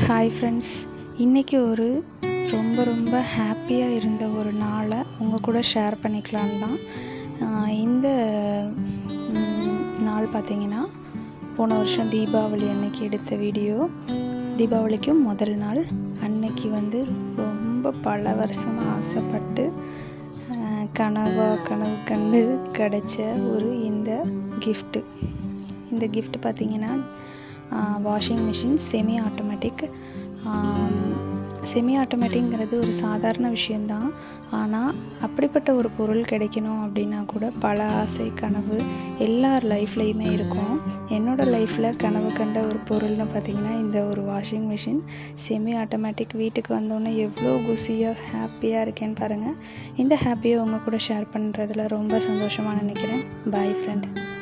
hi friends இன்றைக்கி ஒரு ரொம்ப ரொம்ப ஹாப்பியாக இருந்த ஒரு நாளை உங்கள் கூட ஷேர் பண்ணிக்கலான்னு தான் ஆஹ் இந்த ம், நாள் பார்த்தீங்கன்னா போன வருஷம் தீபாவளி அன்னைக்கு எடுத்த வீடியோ தீபாவளிக்கும் முதல் நாள் அன்னைக்கு வந்து ரொம்ப பல வருஷமாக ஆசைப்பட்டு ஆஹ், கனவா கனவு கண்டு கிடைச்ச ஒரு இந்த கிஃப்ட்டு இந்த gift பார்த்தீங்கன்னா washing machine semi automatic semi ஆட்டோமேட்டிக்ங்கிறது ஒரு சாதாரண விஷயந்தான் ஆனால் அப்படிப்பட்ட ஒரு பொருள் கிடைக்கணும் அப்படின்னா கூட பல ஆசை கனவு எல்லார் லைஃப்லேயுமே இருக்கும் என்னோடய லைஃப்பில் கனவு கண்ட ஒரு பொருள்னு பார்த்திங்கன்னா இந்த ஒரு வாஷிங் மிஷின் செமி ஆட்டோமேட்டிக் வீட்டுக்கு வந்தோடனே எவ்வளோ குசியாக ஹாப்பியாக இருக்கேன்னு பாருங்கள் இந்த ஹாப்பியை உங்கள் கூட ஷேர் பண்ணுறதுல ரொம்ப சந்தோஷமாக நினைக்கிறேன் பாய் ஃப்ரெண்ட்